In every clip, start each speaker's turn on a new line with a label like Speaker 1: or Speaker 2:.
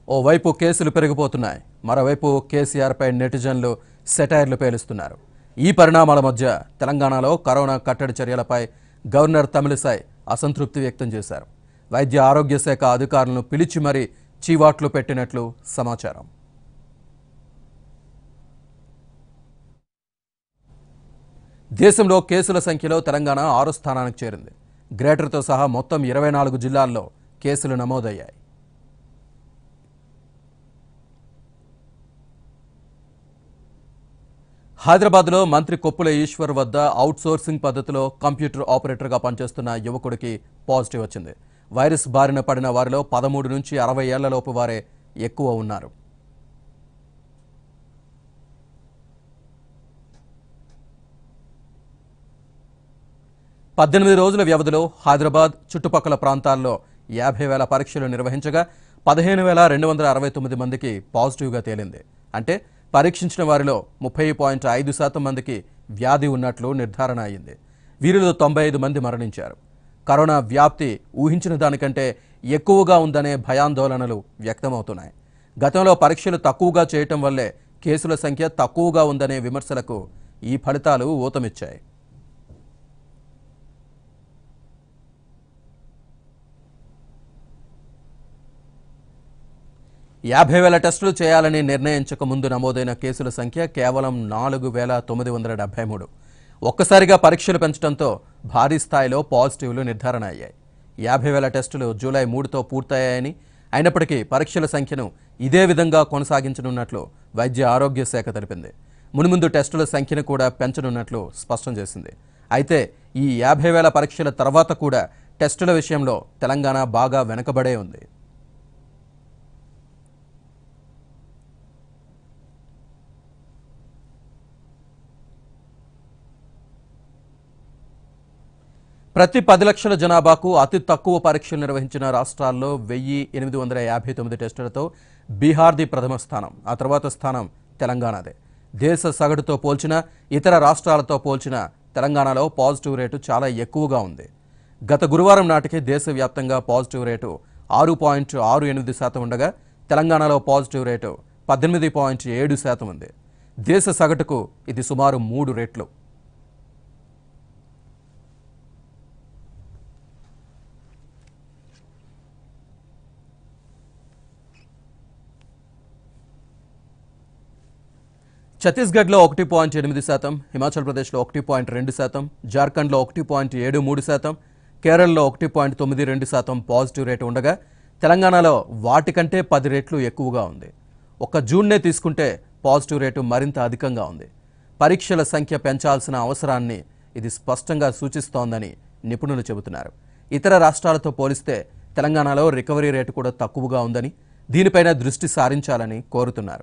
Speaker 1: ఓవైపు కేసులు పెరిగిపోతున్నాయి మరోవైపు కేసీఆర్పై నెటిజన్లు సెటైర్లు పేలుస్తున్నారు ఈ పరిణామాల మధ్య తెలంగాణలో కరోనా కట్టడి చర్యలపై గవర్నర్ తమిళిసై అసంతృప్తి వ్యక్తం చేశారు వైద్య ఆరోగ్య శాఖ అధికారులను పిలిచి మరీ చీవాట్లు పెట్టినట్లు సమాచారం దేశంలో కేసుల సంఖ్యలో తెలంగాణ ఆరో స్థానానికి చేరింది గ్రేటర్తో సహా మొత్తం ఇరవై నాలుగు జిల్లాల్లో కేసులు నమోదయ్యాయి హైదరాబాద్లో మంత్రి కొప్పుల ఈశ్వర్ వద్ద అవుట్సోర్సింగ్ పద్ధతిలో కంప్యూటర్ ఆపరేటర్గా పనిచేస్తున్న యువకుడికి పాజిటివ్ వచ్చింది వైరస్ బారిన పడిన వారిలో పదమూడు నుంచి అరవై ఏళ్లలోపు వారే ఎక్కువ ఉన్నారు పద్దెనిమిది రోజుల వ్యవధిలో హైదరాబాద్ చుట్టుపక్కల ప్రాంతాల్లో యాభై వేల పరీక్షలు నిర్వహించగా పదిహేను వేల రెండు వందల అరవై తొమ్మిది మందికి పాజిటివ్గా తేలింది అంటే పరీక్షించిన వారిలో ముప్పై పాయింట్ ఐదు శాతం మందికి వ్యాధి ఉన్నట్లు నిర్ధారణ అయింది వీరిలో తొంభై ఐదు మంది మరణించారు కరోనా వ్యాప్తి ఊహించిన దానికంటే ఎక్కువగా ఉందనే భయాందోళనలు వ్యక్తమవుతున్నాయి గతంలో పరీక్షలు తక్కువగా చేయటం వల్లే కేసుల సంఖ్య తక్కువగా ఉందనే విమర్శలకు ఈ ఫలితాలు ఊతమిచ్చాయి యాభై వేల టెస్టులు చేయాలని నిర్ణయించక ముందు నమోదైన కేసుల సంఖ్య కేవలం నాలుగు వేల తొమ్మిది వందల డెబ్బై మూడు ఒక్కసారిగా పరీక్షలు పెంచడంతో భారీ స్థాయిలో పాజిటివ్లు నిర్ధారణ అయ్యాయి యాభై వేల టెస్టులు జూలై మూడుతో పూర్తయ్యాయని అయినప్పటికీ పరీక్షల సంఖ్యను ఇదే విధంగా కొనసాగించనున్నట్లు వైద్య ఆరోగ్య శాఖ తెలిపింది మున్ముందు టెస్టుల సంఖ్యను కూడా పెంచనున్నట్లు స్పష్టం చేసింది అయితే ఈ యాభై వేల పరీక్షల తర్వాత కూడా టెస్టుల విషయంలో తెలంగాణ బాగా వెనుకబడే ఉంది ప్రతి పది లక్షల జనాభాకు అతి తక్కువ పరీక్షలు నిర్వహించిన రాష్ట్రాల్లో వెయ్యి ఎనిమిది వందల యాభై తొమ్మిది టెస్టులతో బీహార్ది ప్రథమ స్థానం ఆ తర్వాత స్థానం తెలంగాణదే దేశ సగటుతో పోల్చిన ఇతర రాష్ట్రాలతో పోల్చిన తెలంగాణలో పాజిటివ్ రేటు చాలా ఎక్కువగా ఉంది గత గురువారం నాటికి దేశవ్యాప్తంగా పాజిటివ్ రేటు ఆరు పాయింట్ ఆరు ఎనిమిది శాతం ఉండగా తెలంగాణలో పాజిటివ్ రేటు పద్దెనిమిది పాయింట్ ఏడు శాతం ఉంది దేశ సగటుకు ఇది సుమారు మూడు రెట్లు ఛత్తీస్గఢ్లో ఒకటి పాయింట్ ఎనిమిది శాతం హిమాచల్ ప్రదేశ్లో ఒకటి పాయింట్ రెండు శాతం జార్ఖండ్లో ఒకటి పాయింట్ ఏడు మూడు శాతం కేరళలో ఒకటి పాయింట్ తొమ్మిది రెండు శాతం పాజిటివ్ రేటు ఉండగా తెలంగాణలో వాటికంటే పది రెట్లు ఎక్కువగా ఉంది ఒక్క జూన్నే తీసుకుంటే పాజిటివ్ రేటు మరింత అధికంగా ఉంది పరీక్షల సంఖ్య పెంచాల్సిన అవసరాన్ని ఇది స్పష్టంగా సూచిస్తోందని నిపుణులు చెబుతున్నారు ఇతర రాష్ట్రాలతో పోలిస్తే తెలంగాణలో రికవరీ రేటు కూడా తక్కువగా ఉందని దీనిపైన దృష్టి సారించాలని కోరుతున్నారు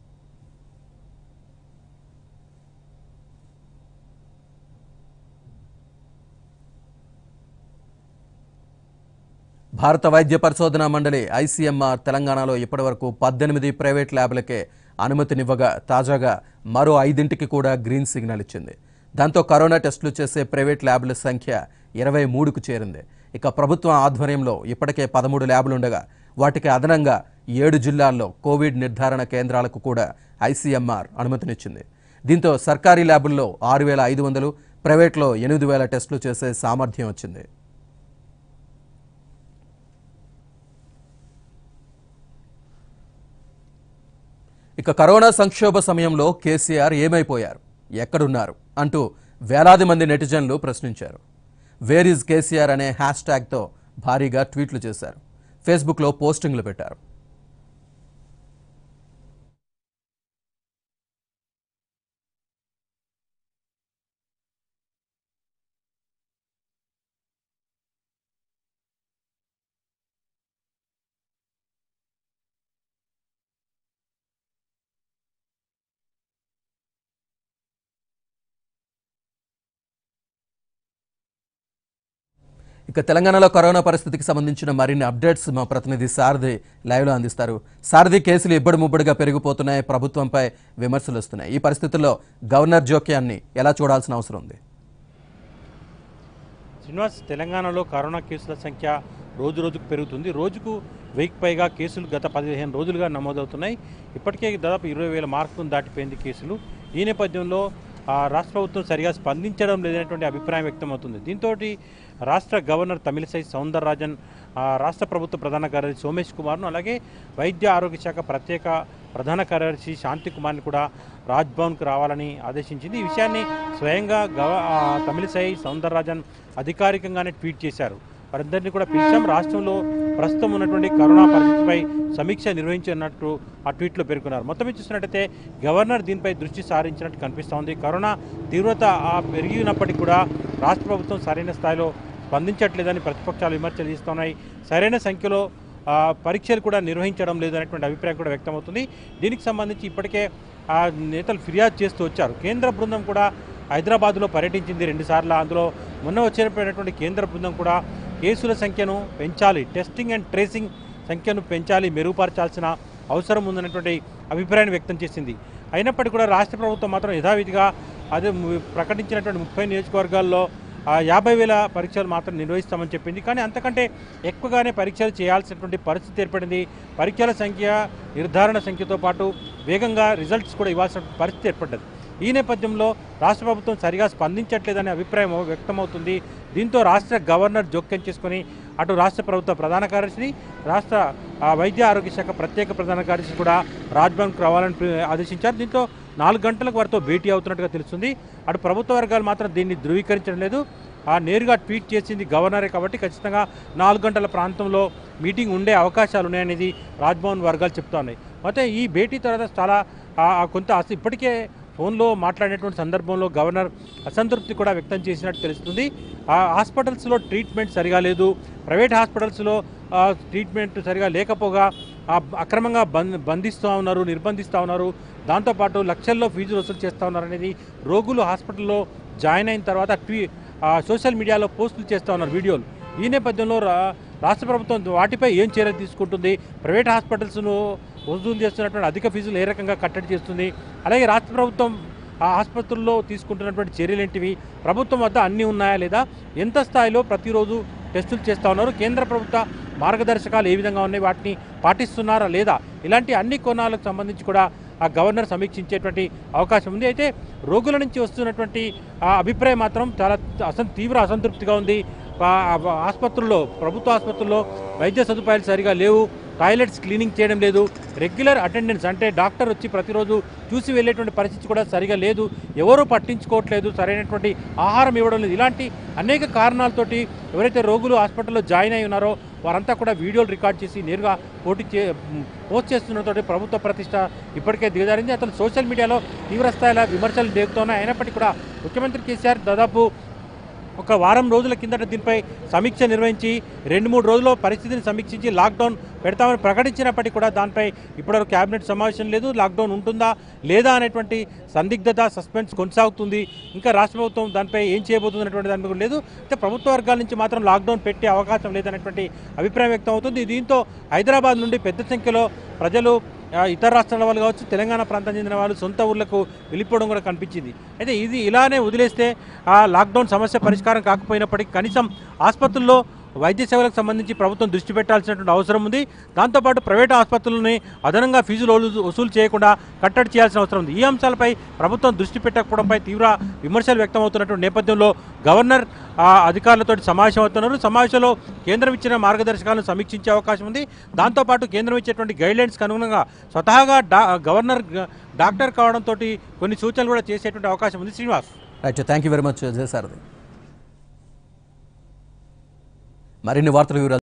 Speaker 1: భారత వైద్య పరిశోధనా మండలి ఐసీఎంఆర్ తెలంగాణలో ఇప్పటివరకు పద్దెనిమిది ప్రైవేట్ ల్యాబ్లకే అనుమతినివ్వగా తాజాగా మరో ఐదింటికి కూడా గ్రీన్ సిగ్నల్ ఇచ్చింది దాంతో కరోనా టెస్టులు చేసే ప్రైవేట్ ల్యాబ్ల సంఖ్య ఇరవై మూడుకు చేరింది ఇక ప్రభుత్వం ఆధ్వర్యంలో ఇప్పటికే పదమూడు ల్యాబ్లు ఉండగా వాటికి అదనంగా ఏడు జిల్లాల్లో కోవిడ్ నిర్ధారణ కేంద్రాలకు కూడా ఐసీఎంఆర్ అనుమతినిచ్చింది దీంతో సర్కారీ ల్యాబుల్లో ఆరు వేల ఐదు వందలు ప్రైవేట్లో ఎనిమిది వేల టెస్టులు చేసే సామర్థ్యం వచ్చింది ఇక కరోనా సంక్షోభ సమయంలో కేసీఆర్ ఏమైపోయారు ఎక్కడున్నారు అంటూ వేలాది మంది నెటిజన్లు ప్రశ్నించారు వేర్ ఈజ్ కేసీఆర్ అనే హ్యాష్ ట్యాగ్తో భారీగా ట్వీట్లు చేశారు ఫేస్బుక్లో పోస్టింగ్లు పెట్టారు ఇక తెలంగాణలో కరోనా పరిస్థితికి సంబంధించిన మరిన్ని అప్డేట్స్ మా ప్రతినిధి సారథి లైవ్లో అందిస్తారు సారథి కేసులు ఇబ్బడి ముబ్బడిగా పెరిగిపోతున్నాయి ప్రభుత్వంపై విమర్శలు వస్తున్నాయి ఈ పరిస్థితుల్లో గవర్నర్ జోక్యాన్ని ఎలా చూడాల్సిన అవసరం ఉంది
Speaker 2: శ్రీనివాస్ తెలంగాణలో కరోనా కేసుల సంఖ్య రోజు రోజుకు పెరుగుతుంది రోజుకు వెయ్యికి పైగా కేసులు గత పదిహేను రోజులుగా నమోదవుతున్నాయి ఇప్పటికే దాదాపు ఇరవై వేల మార్కును దాటిపోయింది కేసులు ఈ నేపథ్యంలో ఆ, రాష్ట్ర ప్రభుత్వం సరిగా స్పందించడం లేదనేటువంటి అభిప్రాయం వ్యక్తమవుతుంది దీంతో రాష్ట్ర గవర్నర్ తమిళసై సౌందరరాజన్ ఆ, రాష్ట్ర ప్రభుత్వ ప్రధాన కార్యదర్శి సోమేష్ కుమార్ను అలాగే వైద్య ఆరోగ్య శాఖ ప్రత్యేక ప్రధాన కార్యదర్శి శాంతి కుమార్ని కూడా రాజ్భవన్కు రావాలని ఆదేశించింది ఈ విషయాన్ని స్వయంగా గవ ఆ, తమిళసై సౌందరరాజన్ అధికారికంగానే ట్వీట్ చేశారు వారందరినీ కూడా పిలిచాం రాష్ట్రంలో ప్రస్తుతం ఉన్నటువంటి కరోనా పరిస్థితిపై సమీక్ష నిర్వహించినట్టు ఆ ట్వీట్లో పేర్కొన్నారు మొత్తం మీద చూసినట్టయితే గవర్నర్ దీనిపై దృష్టి సారించినట్టు కనిపిస్తోంది కరోనా తీవ్రత ఆ పెరిగినప్పటికీ కూడా రాష్ట్ర ప్రభుత్వం సరైన స్థాయిలో స్పందించట్లేదని ప్రతిపక్షాలు విమర్శలు చేస్తున్నాయి సరైన సంఖ్యలో ఆ, పరీక్షలు కూడా నిర్వహించడం లేదనేటువంటి అభిప్రాయం కూడా వ్యక్తమవుతుంది దీనికి సంబంధించి ఇప్పటికే ఆ నేతలు ఫిర్యాదు చేస్తూ వచ్చారు కేంద్ర బృందం కూడా హైదరాబాద్లో పర్యటించింది రెండుసార్లు అందులో మొన్న వచ్చినటువంటి కేంద్ర బృందం కూడా కేసుల సంఖ్యను పెంచాలి టెస్టింగ్ అండ్ ట్రేసింగ్ సంఖ్యను పెంచాలి మెరుగుపరచాల్సిన అవసరం ఉందన్నటువంటి అభిప్రాయాన్ని వ్యక్తం చేసింది అయినప్పటికీ కూడా రాష్ట్ర ప్రభుత్వం మాత్రం యథావిధిగా అదే ము- ప్రకటించినటువంటి ముప్పై నియోజకవర్గాల్లో ఆ యాభై వేల పరీక్షలు మాత్రం నిర్వహిస్తామని చెప్పింది కానీ అంతకంటే ఎక్కువగానే పరీక్షలు చేయాల్సినటువంటి పరిస్థితి ఏర్పడింది పరీక్షల సంఖ్య నిర్ధారణ సంఖ్యతో పాటు వేగంగా రిజల్ట్స్ కూడా ఇవ్వాల్సిన పరిస్థితి ఏర్పడ్డది ఈ నేపథ్యంలో రాష్ట్ర ప్రభుత్వం సరిగా స్పందించట్లేదనే అభిప్రాయం వ్యక్తమవుతుంది దీంతో రాష్ట్ర గవర్నర్ జోక్యం చేసుకొని అటు రాష్ట్ర ప్రభుత్వ ప్రధాన కార్యదర్శిని రాష్ట్ర ఆ, వైద్య ఆరోగ్య శాఖ ప్రత్యేక ప్రధాన కార్యదర్శి కూడా రాజ్భవన్కు రావాలని ప్రి- ఆదేశించారు దీంతో నాలుగు గంటలకు వారితో భేటీ అవుతున్నట్టుగా తెలుస్తుంది అటు ప్రభుత్వ వర్గాలు మాత్రం దీన్ని ధృవీకరించడం లేదు ఆ నేరుగా ట్వీట్ చేసింది గవర్నరే కాబట్టి ఖచ్చితంగా నాలుగు గంటల ప్రాంతంలో మీటింగ్ ఉండే అవకాశాలు ఉన్నాయనేది రాజ్భవన్ వర్గాలు చెప్తున్నాయి అయితే ఈ భేటీ తర్వాత చాలా ఆ, ఆ కొంత అస- ఇప్పటికే ఫోన్లో మాట్లాడినటువంటి సందర్భంలో గవర్నర్ అసంతృప్తి కూడా వ్యక్తం చేసినట్టు తెలుస్తుంది ఆ హాస్పిటల్స్లో ట్రీట్మెంట్ సరిగా లేదు ప్రైవేట్ హాస్పిటల్స్లో ఆ, ట్రీట్మెంట్ సరిగా లేకపోగా ఆ, అక్రమంగా బంద్ బంధిస్తూ ఉన్నారు నిర్బంధిస్తూ ఉన్నారు దాంతోపాటు లక్షల్లో ఫీజులు వసూలు చేస్తూ ఉన్నారు అనేది రోగులు హాస్పిటల్లో జాయిన్ అయిన తర్వాత ట్వీ ఆ, సోషల్ మీడియాలో పోస్టులు చేస్తూ ఉన్నారు వీడియోలు ఈ నేపథ్యంలో రా- రాష్ట్ర ప్రభుత్వం వాటిపై ఏం చర్యలు తీసుకుంటుంది ప్రైవేట్ హాస్పిటల్స్ను వసూలు చేస్తున్నటువంటి అధిక ఫీజులు ఏ రకంగా కట్టడి చేస్తుంది అలాగే రాష్ట్ర ప్రభుత్వం ఆ ఆసుపత్రుల్లో తీసుకుంటున్నటువంటి చర్యలు ఏంటివి ప్రభుత్వం వద్ద అన్నీ ఉన్నాయా లేదా ఎంత స్థాయిలో ప్రతిరోజు టెస్టులు చేస్తూ ఉన్నారు కేంద్ర ప్రభుత్వ మార్గదర్శకాలు ఏ విధంగా ఉన్నాయి వాటిని పాటిస్తున్నారా లేదా ఇలాంటి అన్ని కోణాలకు సంబంధించి కూడా ఆ గవర్నర్ సమీక్షించేటువంటి అవకాశం ఉంది అయితే రోగుల నుంచి వస్తున్నటువంటి ఆ అభిప్రాయం మాత్రం చాలా అసం తీవ్ర అసంతృప్తిగా ఉంది ఆ- ఆ ఆసుపత్రుల్లో ప్రభుత్వ ఆసుపత్రుల్లో వైద్య సదుపాయాలు సరిగా లేవు టాయిలెట్స్ క్లీనింగ్ చేయడం లేదు రెగ్యులర్ అటెండెన్స్ అంటే డాక్టర్ వచ్చి ప్రతిరోజు చూసి వెళ్ళేటువంటి పరిస్థితి కూడా సరిగా లేదు ఎవరూ పట్టించుకోవట్లేదు సరైనటువంటి ఆహారం ఇవ్వడం లేదు ఇలాంటి అనేక కారణాలతోటి ఎవరైతే రోగులు హాస్పిటల్లో జాయిన్ అయి ఉన్నారో వారంతా కూడా వీడియోలు రికార్డ్ చేసి నేరుగా పోటీ చే పోస్ట్ చేస్తున్నతో ప్రభుత్వ ప్రతిష్ట ఇప్పటికే దిగజారింది అతను సోషల్ మీడియాలో తీవ్ర స్థాయిలో విమర్శలు దిగుతున్నాయి అయినప్పటికీ కూడా ముఖ్యమంత్రి కేసీఆర్ దాదాపు ఒక వారం రోజుల కిందట దీనిపై సమీక్ష నిర్వహించి రెండు మూడు రోజుల్లో పరిస్థితిని సమీక్షించి లాక్డౌన్ పెడతామని ప్రకటించినప్పటికీ కూడా దానిపై ఇప్పటివరకు కేబినెట్ సమావేశం లేదు లాక్డౌన్ ఉంటుందా లేదా అనేటువంటి సందిగ్ధత సస్పెన్స్ కొనసాగుతుంది ఇంకా రాష్ట్ర ప్రభుత్వం దానిపై ఏం చేయబోతుంది అనేటువంటి దాని మీద కూడా లేదు అయితే ప్రభుత్వ వర్గాల నుంచి మాత్రం లాక్డౌన్ పెట్టే అవకాశం లేదనేటువంటి అభిప్రాయం వ్యక్తం అవుతుంది దీంతో హైదరాబాద్ నుండి పెద్ద సంఖ్యలో ప్రజలు ఆ, ఇతర రాష్ట్రాల వాళ్ళు కావచ్చు తెలంగాణ ప్రాంతం చెందిన వాళ్ళు సొంత ఊర్లకు వెళ్ళిపోవడం కూడా కనిపించింది అయితే ఇది ఇలానే వదిలేస్తే ఆ లాక్డౌన్ సమస్య పరిష్కారం కాకపోయినప్పటికీ కనీసం ఆసుపత్రుల్లో వైద్య సేవలకు సంబంధించి ప్రభుత్వం దృష్టి పెట్టాల్సినటువంటి అవసరం ఉంది దాంతోపాటు ప్రైవేట్ ఆసుపత్రులని అదనంగా ఫీజులు వసూలు- వసూలు చేయకుండా కట్టడి చేయాల్సిన అవసరం ఉంది ఈ అంశాలపై ప్రభుత్వం దృష్టి పెట్టకపోవడంపై తీవ్ర విమర్శలు వ్యక్తమవుతున్నటువంటి నేపథ్యంలో గవర్నర్ ఆ అధికారులతో సమావేశం అవుతున్నారు సమావేశంలో కేంద్రం ఇచ్చిన మార్గదర్శకాలను సమీక్షించే అవకాశం ఉంది దాంతోపాటు కేంద్రం ఇచ్చేటువంటి గైడ్లైన్స్కి అనుగుణంగా స్వతహాగా డా గవర్నర్ గ- డాక్టర్ కావడంతో కొన్ని సూచనలు కూడా చేసేటువంటి అవకాశం ఉంది Srinivas
Speaker 1: right thank you very much Jayasarathi మరిన్ని వార్తల వివరాలు